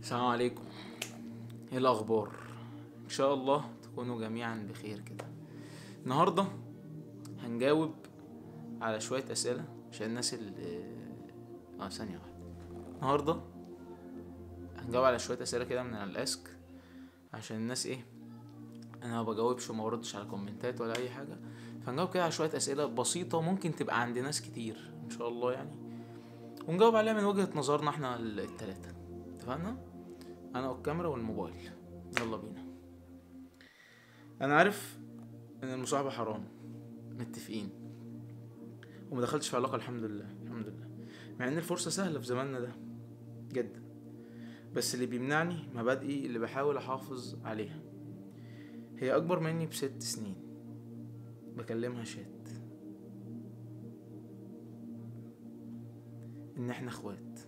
السلام عليكم ايه الاخبار ان شاء الله تكونوا جميعا بخير كده النهارده هنجاوب على شويه اسئله عشان الناس اللي اه ثانيه واحده النهارده هنجاوب على شويه اسئله كده من الاسك عشان الناس ايه انا ما بجاوبش وما بردش على كومنتات ولا اي حاجه فنجاوب كده على شويه اسئله بسيطه ممكن تبقى عند ناس كتير ان شاء الله يعني ونجاوب عليها من وجهه نظرنا احنا التلاته اتفقنا انا والكاميرا والموبايل يلا بينا انا عارف ان المصاحبه حرام متفقين وما دخلتش في علاقه الحمد لله الحمد لله مع ان الفرصه سهله في زماننا ده جدا بس اللي بيمنعني مبادئي اللي بحاول احافظ عليها هي اكبر مني بست سنين بكلمها شات ان احنا اخوات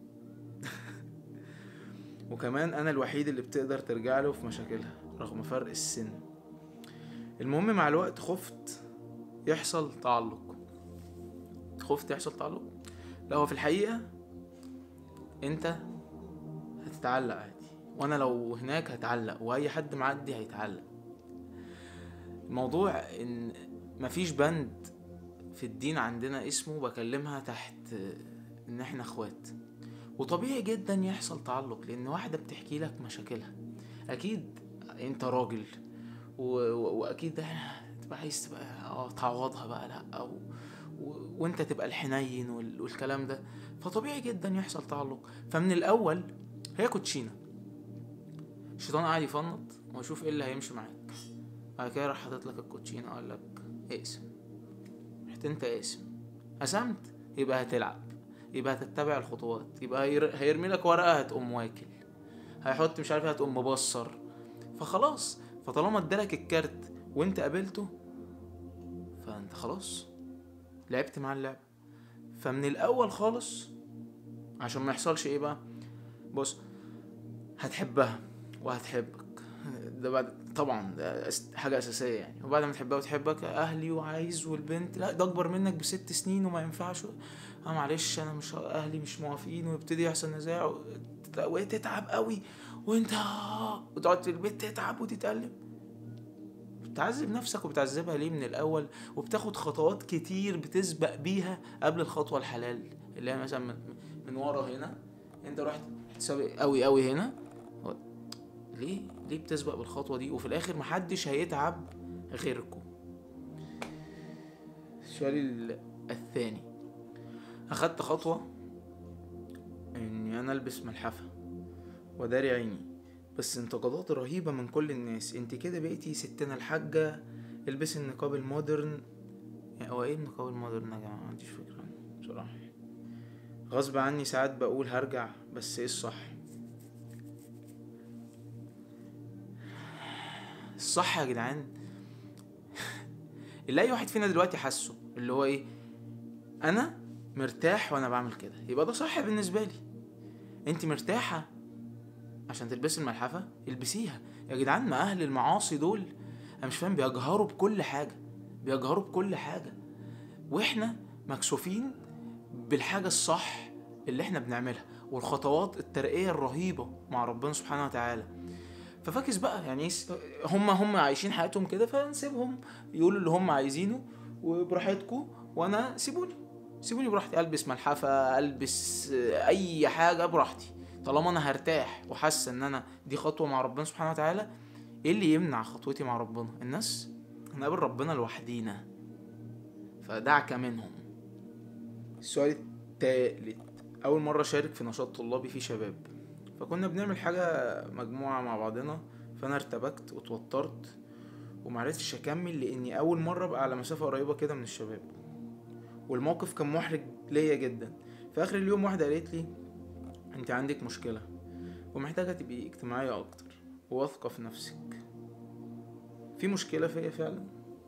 وكمان انا الوحيد اللي بتقدر ترجع له في مشاكلها رغم فرق السن المهم مع الوقت خفت يحصل تعلق خفت يحصل تعلق لا هو في الحقيقة انت هتتعلق عادي وانا لو هناك هتعلق واي حد معدي هيتعلق الموضوع ان مفيش بند في الدين عندنا اسمه بكلمها تحت ان احنا اخوات وطبيعي جدا يحصل تعلق لان واحده بتحكي لك مشاكلها اكيد انت راجل و... و... واكيد تبقى عايز تبقى اه تعوضها بقى لا و... و... وانت تبقى الحنين وال... والكلام ده فطبيعي جدا يحصل تعلق فمن الاول هي كوتشينه الشيطان قاعد يفنط ويشوف ايه اللي هيمشي معاك بعد كده راح حاطط لك الكوتشينه وقال لك اقسم رحت انت قاسم قسمت يبقى هتلعب يبقى هتتبع الخطوات يبقى هير... هيرمي لك ورقه هتقوم واكل هيحط مش عارف إيه هتقوم مبصر فخلاص فطالما ادالك الكارت وانت قابلته فانت خلاص لعبت مع اللعب فمن الاول خالص عشان ما يحصلش ايه بقى بص هتحبها وهتحبك ده بعد طبعا ده أس- حاجة أساسية يعني وبعد ما تحبها وتحبك أهلي وعايز والبنت لا ده أكبر منك بست سنين وما ينفعش اه معلش أنا مش أهلي مش موافقين ويبتدي يحصل نزاع و- وتتعب قوي وأنت وتقعد في البيت تتعب وتتألم بتعذب نفسك وبتعذبها ليه من الأول وبتاخد خطوات كتير بتسبق بيها قبل الخطوة الحلال اللي هي مثلا من, من ورا هنا أنت رحت سابق قوي قوي هنا ليه ليه بتسبق بالخطوه دي وفي الاخر محدش هيتعب غيركم السؤال ال- الثاني اخدت خطوه اني انا البس ملحفه وداري عيني بس انتقادات رهيبه من كل الناس انت كده بقيتي ستنا الحاجه البسي النقاب المودرن يعني هو ايه النقاب المودرن يا جماعه ما عنديش فكره عنه بصراحه غصب عني ساعات بقول هرجع بس ايه الصح الصح يا جدعان اللي اي واحد فينا دلوقتي حاسه اللي هو ايه انا مرتاح وانا بعمل كده يبقى ده صح بالنسبه لي انت مرتاحه عشان تلبسي الملحفه البسيها يا جدعان ما اهل المعاصي دول انا مش فاهم بيجهروا بكل حاجه بيجهروا بكل حاجه واحنا مكسوفين بالحاجه الصح اللي احنا بنعملها والخطوات الترقيه الرهيبه مع ربنا سبحانه وتعالى ففاكس بقى يعني إيه س- هم هم عايشين حياتهم كده فنسيبهم يقولوا اللي هم عايزينه وبراحتكم وانا سيبوني سيبوني براحتي البس ملحفه البس آه، اي حاجه براحتي طالما انا هرتاح وحاسه ان انا دي خطوه مع ربنا سبحانه وتعالى ايه اللي يمنع خطوتي مع ربنا الناس هنقابل ربنا لوحدينا فدعك منهم السؤال التالت اول مره اشارك في نشاط طلابي فيه شباب فكنا بنعمل حاجة مجموعة مع بعضنا فأنا ارتبكت واتوترت ومعرفتش أكمل لأني أول مرة أبقى على مسافة قريبة كده من الشباب والموقف كان محرج ليا جدا في آخر اليوم واحدة قالت لي أنت عندك مشكلة ومحتاجة تبقي اجتماعية أكتر وواثقة في نفسك في مشكلة فيا فعلا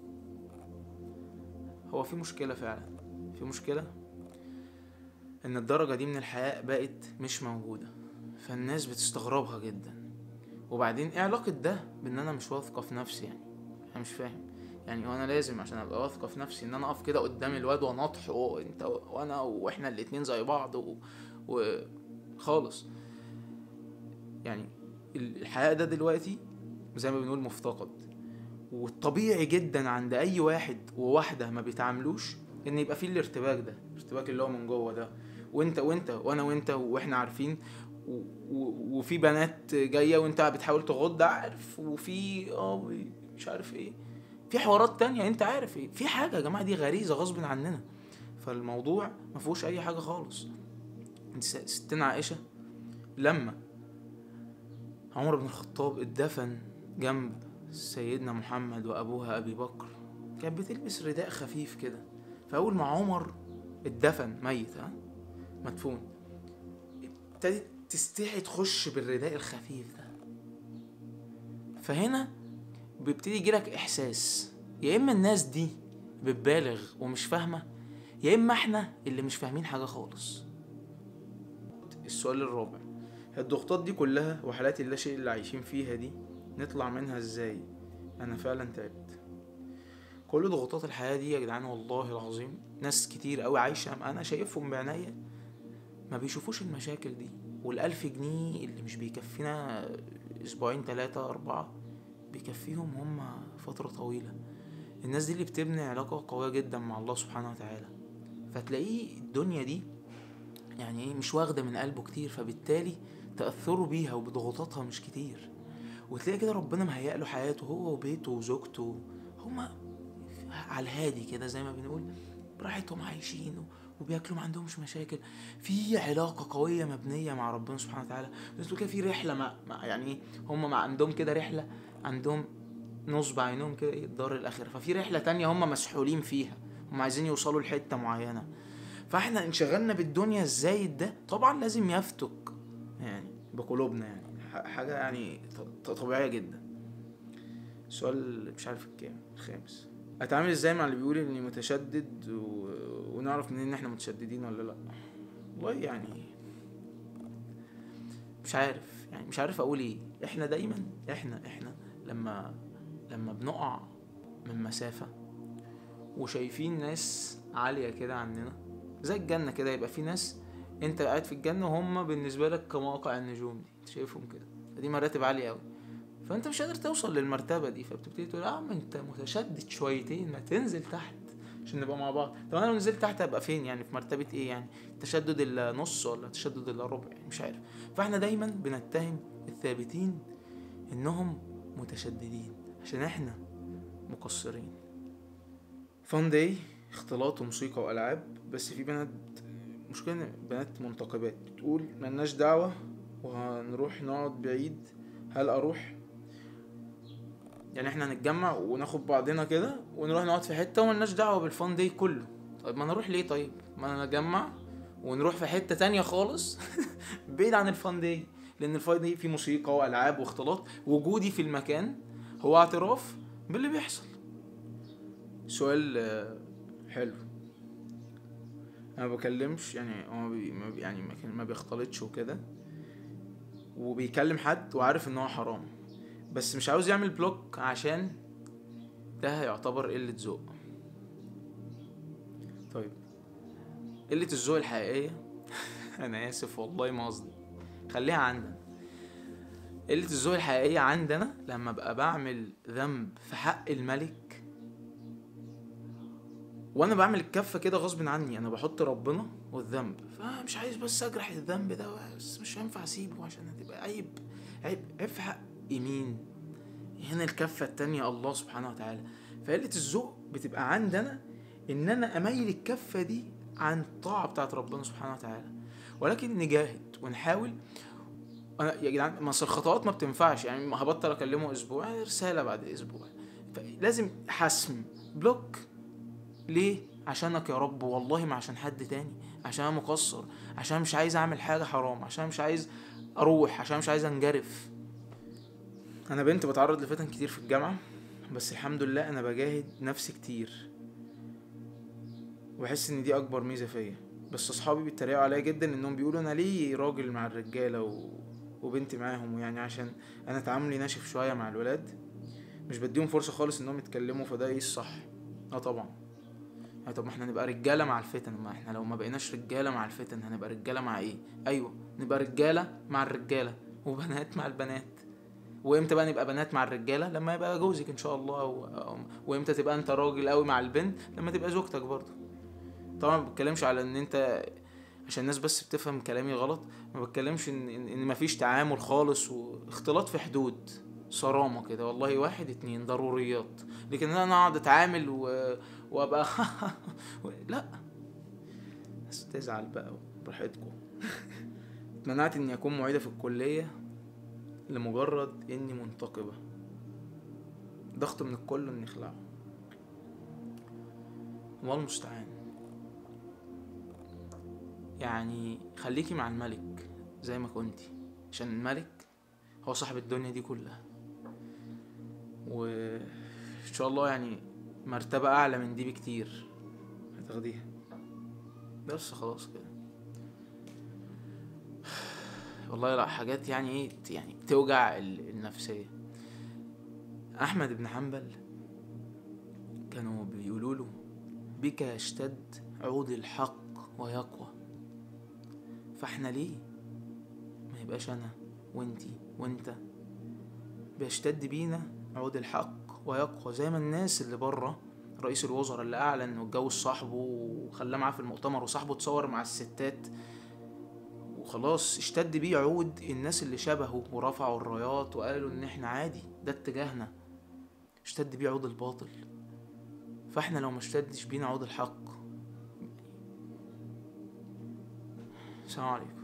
هو في مشكلة فعلا في مشكلة إن الدرجة دي من الحياء بقت مش موجودة فالناس بتستغربها جدا وبعدين ايه علاقة ده بان انا مش واثقة في نفسي يعني انا مش فاهم يعني وانا لازم عشان ابقى واثقة في نفسي ان انا اقف كده قدام الواد ونطح وانت وانا واحنا الاتنين زي بعض و... و... خالص يعني الحياء ده دلوقتي زي ما بنقول مفتقد والطبيعي جدا عند اي واحد وواحده ما بيتعاملوش ان يبقى فيه الارتباك ده الارتباك اللي هو من جوه ده وانت وانت وانا وانت واحنا عارفين و- و- وفي بنات جايه وانت بتحاول تغض عارف وفي اه مش عارف ايه في حوارات تانية انت عارف ايه في حاجه يا جماعه دي غريزه غصب عننا فالموضوع ما فيهوش اي حاجه خالص انت س- ستنا عائشه لما عمر بن الخطاب اتدفن جنب سيدنا محمد وابوها ابي بكر كانت بتلبس رداء خفيف كده فاول ما عمر اتدفن ميت ها مدفون ابتدت تستحي تخش بالرداء الخفيف ده فهنا بيبتدي يجيلك احساس يا اما الناس دي بتبالغ ومش فاهمه يا اما احنا اللي مش فاهمين حاجه خالص السؤال الرابع الضغوطات دي كلها وحالات اللاشيء اللي عايشين فيها دي نطلع منها ازاي انا فعلا تعبت كل ضغوطات الحياة دي يا جدعان والله العظيم ناس كتير قوي عايشة انا شايفهم بعناية ما بيشوفوش المشاكل دي والألف جنيه اللي مش بيكفينا أسبوعين تلاتة أربعة بيكفيهم هم فترة طويلة الناس دي اللي بتبني علاقة قوية جدا مع الله سبحانه وتعالى فتلاقيه الدنيا دي يعني ايه مش واخدة من قلبه كتير فبالتالي تأثره بيها وبضغوطاتها مش كتير وتلاقي كده ربنا مهيأ له حياته هو وبيته وزوجته هما على الهادي كده زي ما بنقول براحتهم عايشين وبياكلوا ما عندهمش مشاكل في علاقة قوية مبنية مع ربنا سبحانه وتعالى بس كده في رحلة مع, مع يعني ايه هم مع عندهم كده رحلة عندهم نصب عينهم كده ايه الدار الآخرة ففي رحلة تانية هم مسحولين فيها هم عايزين يوصلوا لحتة معينة فاحنا انشغلنا بالدنيا الزايد ده طبعا لازم يفتك يعني بقلوبنا يعني ح- حاجة يعني ط- طبيعية جدا السؤال مش عارف الكام الخامس اتعامل ازاي مع اللي بيقول اني متشدد و... ونعرف منين ان احنا متشددين ولا لا والله يعني مش عارف يعني مش عارف اقول ايه احنا دايما احنا احنا لما لما بنقع من مسافة وشايفين ناس عالية كده عننا زي الجنة كده يبقى في ناس انت قاعد في الجنة وهم بالنسبة لك كمواقع النجوم دي انت شايفهم كده فدي مراتب عالية قوي فانت مش قادر توصل للمرتبة دي فبتبتدي تقول اه عم انت متشدد شويتين ما تنزل تحت عشان نبقى مع بعض طب انا لو نزلت تحت هبقى فين يعني في مرتبة ايه يعني تشدد النص ولا تشدد الربع يعني مش عارف فاحنا دايما بنتهم الثابتين انهم متشددين عشان احنا مقصرين فان داي اختلاط وموسيقى والعاب بس في بنات مشكلة إن بنات منتقبات بتقول ملناش دعوة وهنروح نقعد بعيد هل اروح يعني احنا هنتجمع وناخد بعضنا كده ونروح نقعد في حته وملناش دعوه بالفان داي كله طيب ما نروح ليه طيب ما انا نتجمع ونروح في حته تانية خالص بعيد عن الفان داي لان الفان داي فيه موسيقى والعاب واختلاط وجودي في المكان هو اعتراف باللي بيحصل سؤال آه، حلو انا ما بكلمش يعني هو ما بي ما بي- يعني ما كان- ما بيختلطش وكده وبيكلم حد وعارف ان هو حرام بس مش عاوز يعمل بلوك عشان ده هيعتبر قلة ذوق طيب قلة الذوق الحقيقية أنا آسف والله ما قصدي خليها عندنا قلة الذوق الحقيقية عندنا لما أبقى بعمل ذنب في حق الملك وانا بعمل الكفه كده غصب عني انا بحط ربنا والذنب فمش عايز بس اجرح الذنب ده بس مش هينفع اسيبه عشان هتبقى عيب عيب عيب في حق مين هنا الكفه التانية الله سبحانه وتعالى فقلة الذوق بتبقى عندنا ان انا اميل الكفه دي عن الطاعه بتاعت ربنا سبحانه وتعالى ولكن نجاهد ونحاول انا يا جدعان ما أصل الخطوات ما بتنفعش يعني ما هبطل اكلمه اسبوع رساله بعد اسبوع فلازم حسم بلوك ليه عشانك يا رب والله ما عشان حد تاني عشان انا مقصر عشان مش عايز اعمل حاجه حرام عشان مش عايز اروح عشان مش عايز انجرف انا بنت بتعرض لفتن كتير في الجامعه بس الحمد لله انا بجاهد نفسي كتير وبحس ان دي اكبر ميزه فيا بس اصحابي بيتريقوا عليا جدا انهم بيقولوا انا ليه راجل مع الرجاله و... وبنتي معاهم ويعني عشان انا تعاملي ناشف شويه مع الولاد مش بديهم فرصه خالص انهم يتكلموا فده ايه الصح اه طبعا يعني طب ما احنا نبقى رجاله مع الفتن ما احنا لو ما بقيناش رجاله مع الفتن هنبقى رجاله مع ايه ايوه نبقى رجاله مع الرجاله وبنات مع البنات وامتى بقى نبقى بنات مع الرجاله لما يبقى جوزك ان شاء الله و... وامتى تبقى انت راجل قوي مع البنت لما تبقى زوجتك برضه طبعا ما بتكلمش على ان انت عشان الناس بس بتفهم كلامي غلط ما بتكلمش ان ان إن مفيش تعامل خالص واختلاط في حدود صرامه كده والله واحد اتنين ضروريات لكن انا اقعد اتعامل و... وابقى لا بس تزعل بقى براحتكم اتمنعت اني اكون معيده في الكليه لمجرد اني منتقبه ضغط من الكل اني اخلعه الله المستعان يعني خليكي مع الملك زي ما كنتي عشان الملك هو صاحب الدنيا دي كلها وان شاء الله يعني مرتبة اعلى من دي بكتير هتاخديها بس خلاص كده والله لا حاجات يعني ايه يعني توجع ال- النفسية احمد بن حنبل كانوا بيقولوا له بك يشتد عود الحق ويقوى فاحنا ليه ما يبقاش انا وانتي وانت بيشتد بينا عود الحق ويقوى زي ما الناس اللي بره رئيس الوزراء اللي اعلن انه اتجوز صاحبه وخلاه معاه في المؤتمر وصاحبه اتصور مع الستات وخلاص اشتد بيه عود الناس اللي شبهه ورفعوا الرايات وقالوا ان احنا عادي ده اتجاهنا اشتد بيه عود الباطل فاحنا لو ما اشتدش بينا عود الحق السلام عليكم